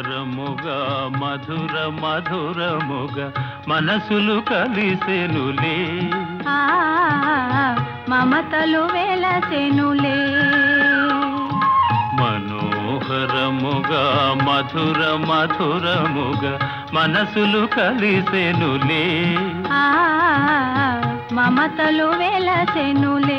మనోహరముగా మధుర మధురముగా మనసులు కలిసెనులే ఆ మమతలు వెలసెనులే మనోహరముగా మధుర మధురముగా మనసులు కలిసెనులే ఆ మమతలు వెలసెనులే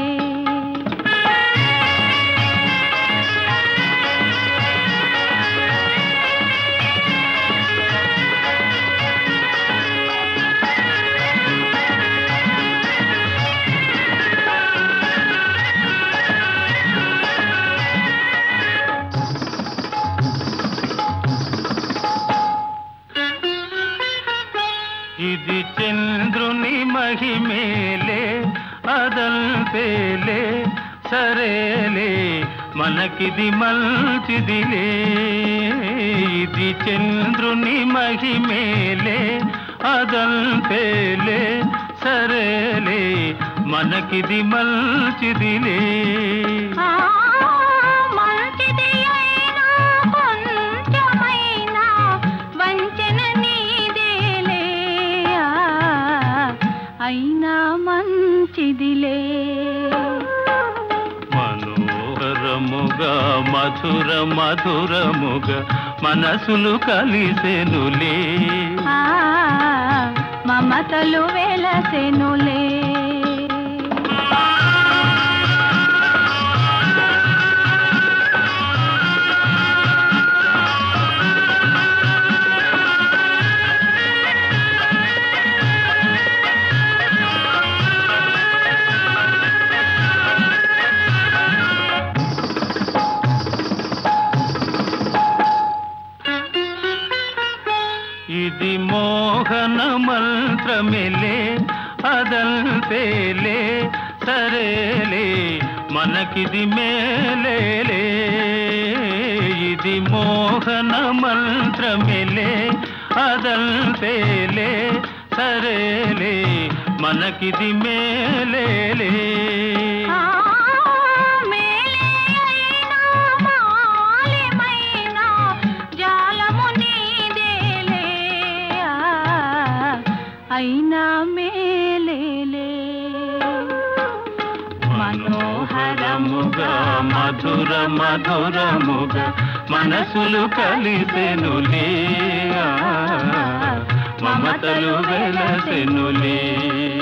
ఇది చంద్రుని మహిమేలే అదల్పేలే సరేలే మనకిది మంచిదిలే ఇది చంద్రుని మహిమేలే అదల్పేలే సరేలే మనకిది మంచిదిలే ఆ మంచిది అయినా కొంచెమైనా వంచన నీదేలే ఆ, అయినా మంచిదిలే మనోహరముగా మధుర మధురముగా మనసులు కలిసెనులే ఆ మమతలు వెలసెనులే ఇది మోహన మంత్రమిలే అదల్పేలే సరేలే మనకిది మేలేలే ఇది మోహన మంత్రమిలే అదల్పేలే సరేలే మనకిది మేలేలే ఆ మేలే అయినా మాలిమైనా జాలము నీదేలే ఆ, అయినా మేలేలే మనోహరముగా మధుర మధురముగా మనసులు కలిసెనులే ఆ, మమతలు వెలసెనులే